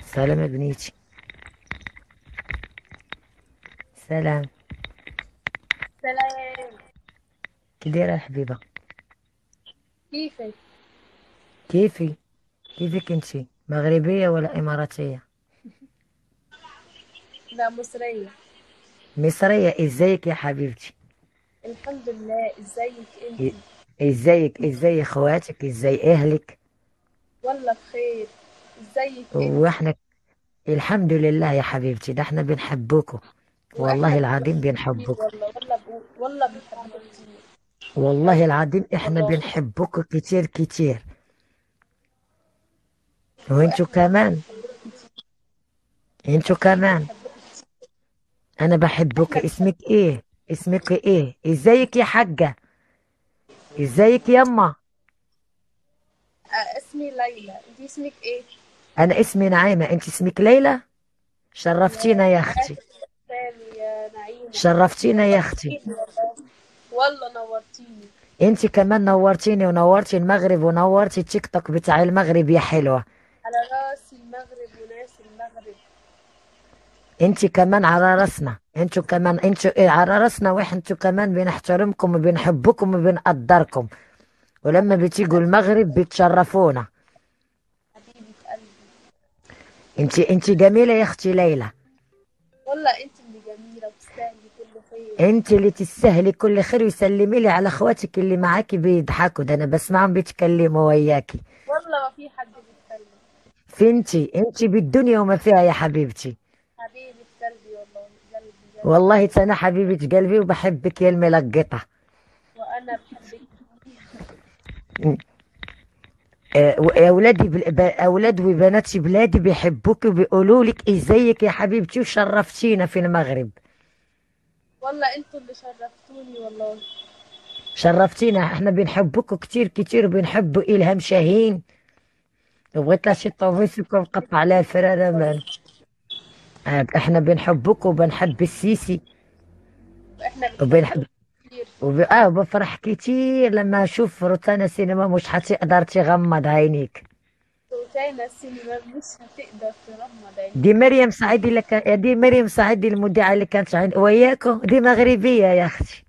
سلام يا بنيتي سلام سلام كي دايره الحبيبه كيفك كيفي كيفك انتي مغربيه ولا اماراتيه لا مصرية مصريه ازيك يا حبيبتي الحمد لله ازيك إ- انتي ازيك ازاي اخواتك ازاي اهلك والله بخير ازيك انتي واحنا الحمد لله يا حبيبتي ده احنا بنحبكم واحنا والله العظيم بنحبك كتير بنحبكم والله والله ب... والله بنحبك كتير والله العظيم احنا والله بنحبكم كتير كتير وانتوا واحنا كمان كمان بنحبك كتير انتوا واحنا كمان بنحبك كتير انا بحبك احنا اسمك بنحبك ايه اسمك ايه ازيك يا حاجة ازيك يما آه اسمي ليلى انتي اسمك ايه انا اسمي نعيمة انت اسمك ليلى يا شرفتينا يا اختي اسف يا سامي يا نعيمة شرفتينا يا اختي نورتيني والله والله نورتيني انت كمان نورتيني ونورتي المغرب ونورتي التيك توك بتاع المغرب يا حلوة على راس المغرب وناس المغرب انت كمان على راسنا انتوا كمان انتوا ايه على راسنا وانتوا كمان بنحترمكم وبنحبكم وبنقدركم ولما بتيجوا المغرب بتشرفونا حبيبة قلبي انت انت جميلة يا اختي ليلى والله انت اللي جميلة وتستاهلي كل خير انت اللي تستاهلي كل خير وسلمي لي على اخواتك اللي معاكي بيضحكوا ده انا بسمعهم بيتكلموا وياكي والله ما في حد بيتكلم فانتي انتي بالدنيا وما فيها يا حبيبتي حبيبة قلبي والله قلبي قلبي والله انا حبيبة قلبي وبحبك يا الملقطة وانا بحبك اه، و- اولادي بل- ب- اولاد وبنات بلادي بيحبوك وبيقولوا لك ازيك يا حبيبتي وشرفتينا في المغرب والله انتوا اللي شرفتوني والله شرفتينا احنا بنحبوك كتير كتير بنحب الهام شاهين وبغيت لها شي طوبيسك ونقطع عليها الفرارة مان اه، احنا بنحبوك وبنحب السيسي واحنا وبنحب بنحبك كتير وب... اه بفرح كتير لما اشوف روتانا سينما مش هتقدر تغمض عينيك روتانا السينما مش هتقدر تغمض عينيك دي مريم سعيدي اللي كان دي مريم سعيدي المذيعة اللي كانت عند وياكم دي مغربية يا اختي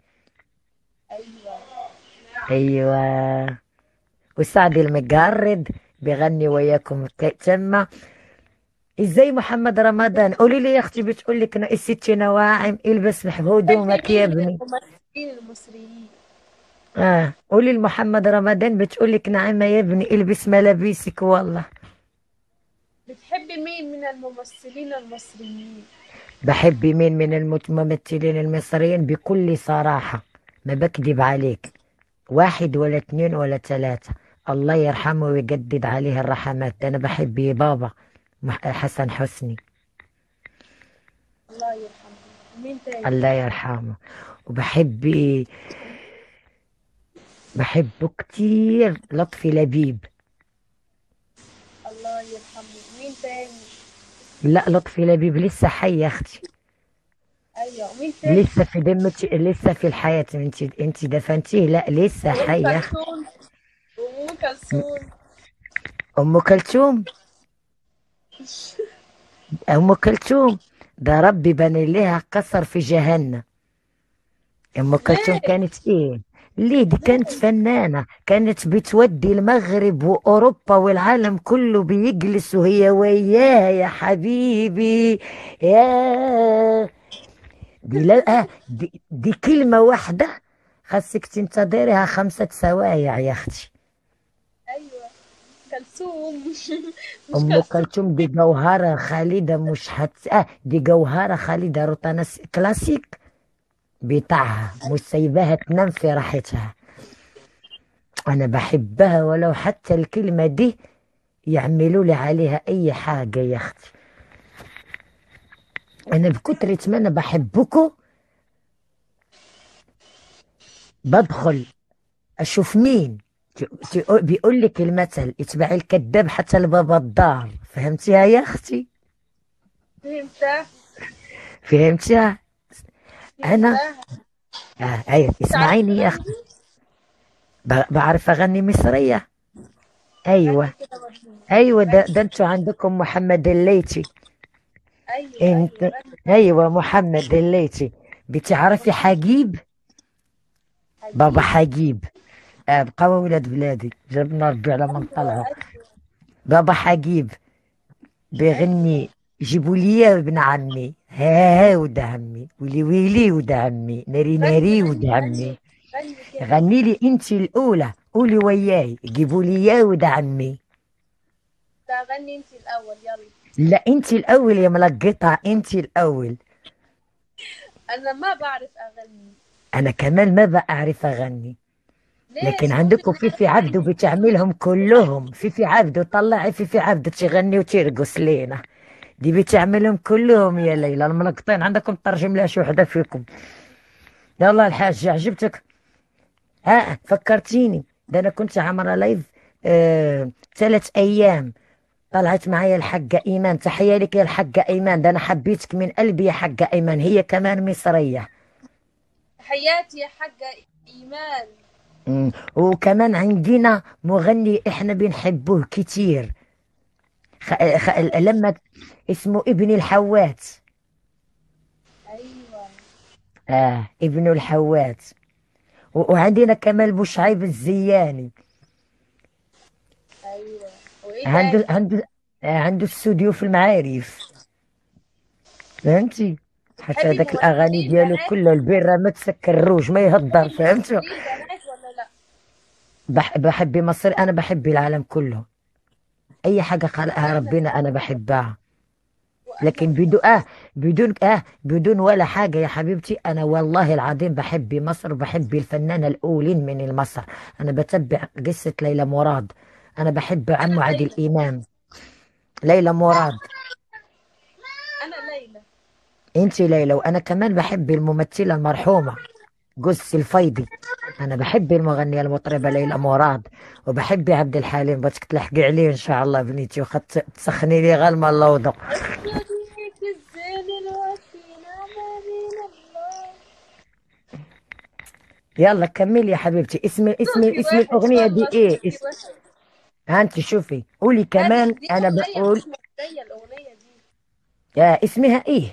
ايوه ايوه وسعد المجرد بيغني وياكم ك- تما ازاي محمد رمضان قولي لي يا اختي بتقول لك ناقص ست نواعم البس هدومك يا بتحبي مين من ابني الممثلين المصريين اه قولي لمحمد رمضان بتقول لك نعم يا ابني البس ملابسك والله بتحبي مين من الممثلين المصريين بحب مين من المت- الممثلين المصريين بكل صراحة ما بكذب عليك واحد ولا اتنين ولا تلاتة الله يرحمه ويجدد عليه الرحمات ده أنا بحب بابا مح- حسن حسني الله يرحمه مين تاني الله يرحمه وبحب بحبه كتير لطفي لبيب الله يرحمه مين تاني لا لطفي لبيب لسه حي يا اختي ايوه مين تاني لسه في دمك لسه في الحياة انت انت دفنتيه لا لسه ام حي يا اختي كلثوم ام كلثوم ام كلثوم ام كلثوم ده ربي بني لها قصر في جهنم ام كلثوم ليه كانت ايه ليه دي كانت ليه فنانة كانت بتودي المغرب وأوروبا والعالم كله بيجلس وهي وياها يا حبيبي يا دي لا دي, دي كلمة واحدة خاصك تنتظرها خمسة سوايع يا أختي ايوه كلثوم مش أم كلثوم كلثوم دي جوهرة خالدة مش هت آه دي جوهرة خالدة روتانا س- كلاسيك بتاعها مش سايباها تنام في راحتها أنا بحبها ولو حتى الكلمة دي يعملوا لي عليها أي حاجة يا أختي أنا بكترة ما أنا بحبكم بدخل أشوف مين ت- ت- بيقول لك المثل اتبعي الكذاب حتى الباب الدار فهمتيها يا أختي فهمتها فهمتيها أنا فهمتها آه أيوة تعرفي اسمعيني يا أختي تغني ب- بعرف أغني مصرية ايوه غني كده وريني ايوه ده غني ده انتوا عندكم محمد الليثي ايوه ايوه انت غني ايوه محمد الليثي بتعرفي حجيب بابا حبيب حجيب آه بقوا ولاد بلادي جبنا ربي على من ايوه طلعوا ايوه بابا حجيب ايوه بيغني جيبوا لي يا ابن عمي ها ها ود عمي ويلي ويلي ود عمي ناري غني ناري ود غني عمي غني غني كده غني لي انت الاولى قولي وياي جيبوا لي يا ود عمي لا غني انت الاول يلا لا انت الاول يا ملقطة انت الاول انا ما بعرف اغني انا كمان ما بعرف اغني لكن ليش امك عندكم بتعرف فيفي عبده تغني بتعملهم كلهم فيفي عبده طلعي فيفي عبده تغني وترقص لينا دي بتعملهم كلهم يا ليلى الملقطين عندكم ترجم لها شي وحده فيكم يلا الحاج عجبتك ها فكرتيني ده انا كنت عامله لايف آه ثلاث ايام طلعت معايا الحاجة إيمان تحية لك يا الحاجة إيمان ده أنا حبيتك من قلبي يا حاجة إيمان هي كمان مصرية حياتي يا حاجة ايمان مم. وكمان عندنا مغني إحنا بنحبوه كتير خ... خ... لما اسمه ابن الحوات ايوه آه ابن الحوات و... وعندنا كمال بوشعيب الزياني ايوه وايه عنده تاني عنده آه عنده استوديو في المعارف فهمتي حتى تحبي هذاك الأغاني ممثلين ديالو بنات كله البيرة ما تسكروش ما يهضر تحبي فهمتوا ممثلين بنات ولا لا بح... بحب مصر أنا بحب العالم كله أي حاجة خلقها وانا ربنا أنا بحبها وانا لكن بدون آه بدون آه بدون ولا حاجة يا حبيبتي أنا والله العظيم بحب مصر وبحب الفنانة الأولين من مصر أنا بتبع قصة ليلى مراد أنا بحب انا عمو عادل ليلى إمام ليلى مراد انا ليلى أنت ليلى وأنا كمان بحب الممثلة المرحومة جوز الفيضي أنا بحب المغنية المطربة ليلى مراد وبحب عبد الحليم بدك تلحقي عليه إن شاء الله بنيتي وخد تسخني لي غير ما اللوضة الصديق الزين الوفي نعم من الله يلا كملي يا حبيبتي اسم اسم صوتي اسم وحش الأغنية دي والله إيه صوتي اسم وحش ها انت شوفي قولي هذه كمان دي انا أغنية بقول مش مصرية الأغنية دي يا اسمها ايه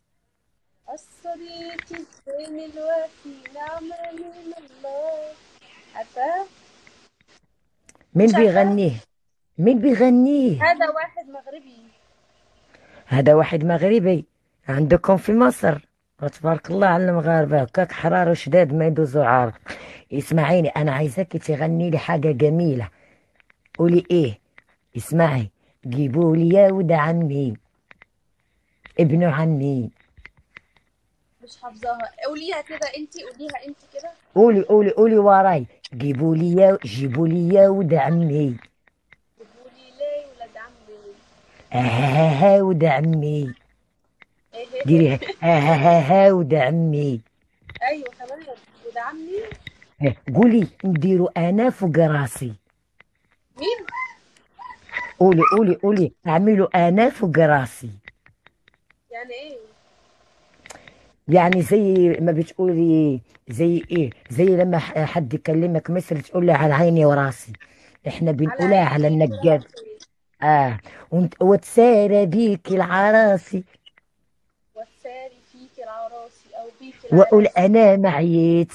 الصديق الزين الوفي نعم من الله عارفاه مين مش عارفاه بيغنيه مين بيغنيه هذا واحد مغربي هذا واحد مغربي عندكم في مصر تبارك الله على المغاربة هكاك حرارة شداد ما يدوزوا عارف اسمعيني انا عايزاكي تغني لي حاجة جميلة قولي ايه اسمعي جيبوا لي يا ود عمي ابن عمي مش حافظاها قوليها كده انتي قوليها انتي كده قولي قولي قولي وراي جيبوا لي يا جيبوا لي يا ود عمي جيبولي ليه ولاد عمي ها ود عمي ايه ديري ها ها ها ها ود عمي ايوه كمان ولاد عمي ها، قولي نديروا انا فوق راسي مين قولي قولي قولي اعملوا انا فوق راسي يعني ايه يعني زي ما بتقولي زي ايه زي لما ح- حد يكلمك مصري تقول له على عيني وراسي احنا على بنقولها على عيني النجاد وراسي اه وانت وتسارى بيك العراسي وتساري فيك العراسي او بيك واقول العراسي انا معيت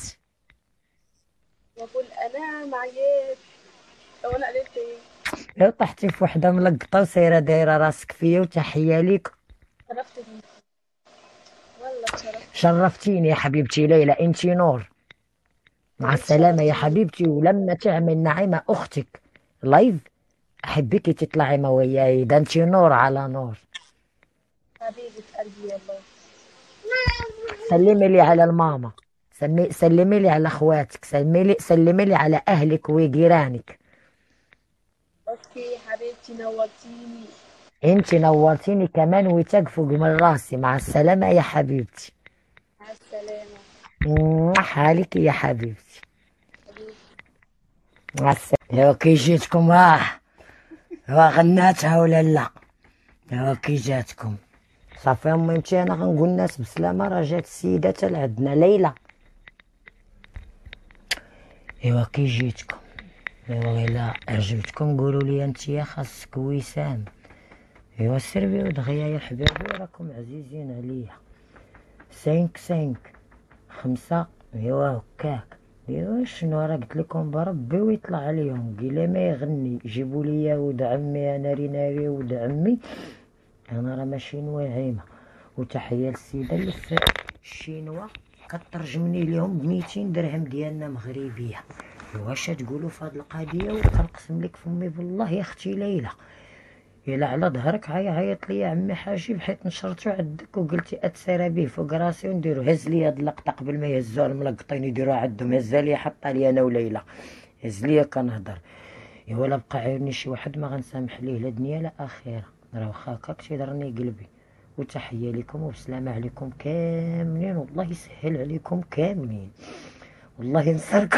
واقول انا معيات لو انا قلت ايه لو طحتي في وحده ملقطه وسايره دايره راسك فيا وتحيه ليك شرفت بيك والله اتشرفت شرفتيني يا حبيبتي ليلى انتي نور مع وانت السلامة يا شرفتيني حبيبتي ولما تعمل نعيمة أختك لايف أحبك تطلعي ما وياي ده انتي نور على نور حبيبة قلبي والله سلمي لي على الماما سمي سلمي لي على اخواتك سلمي لي سلمي لي على اهلك وجيرانك اوكي حبيبتي نورتيني انت نورتيني كمان وتقفوا من راسي مع السلامة يا حبيبتي مع السلامة مم، حالك يا حبيبتي حبيبتي مع السلامة يا كي جيتكم اه ها غناتها ولا لا يا كي جاتكم صافي امي انت انا غنقول الناس بسلامة راه جات السيدة تال عندنا ليلى ايوا كي جيتكم ايوا الا عجبتكم قولوا لي انت يا خاصك وسام ايوا سيرفيو دغيا يا حبابي راكم عزيزين عليا سينك سينك خمسة ايوا هكاك ايوا شنو راه قلت لكم بربي ويطلع عليهم قيلا ما يغني جيبوا لي يا ولد عمي انا ري ناري ولد عمي انا راه ماشي نواعمه وتحيه للسيده اللي في الشينوا كترجمني لهم ب 200 درهم ديالنا مغربيه واش تقولوا في هاد القضيه وكنقسم لك فمي بالله يا اختي ليلى الا على ظهرك عي عيط لي عمي حاجب حيت نشرتو عندك وقلتي اتسير به فوق راسي ونديرو هز لي هاد اللقطه قبل ما يهزوها الملقطين يديروها عندهم هزها لي حطها لي انا وليلى هز لي كنهضر ايوا لا بقى عيرني شي واحد ما غنسامح ليه لا دنيا لا اخره راه واخا هكاك تيضرني قلبي وتحيه لكم وبسلامه عليكم كاملين والله يسهل عليكم كاملين والله ينصركم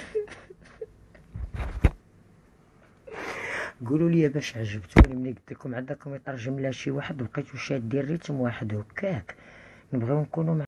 قولوا لي باش عجبتوني ملي قلت لكم عندكم يترجم لها شي واحد بقيتو شادين ريتم واحد هكاك نبغيو نكونوا مع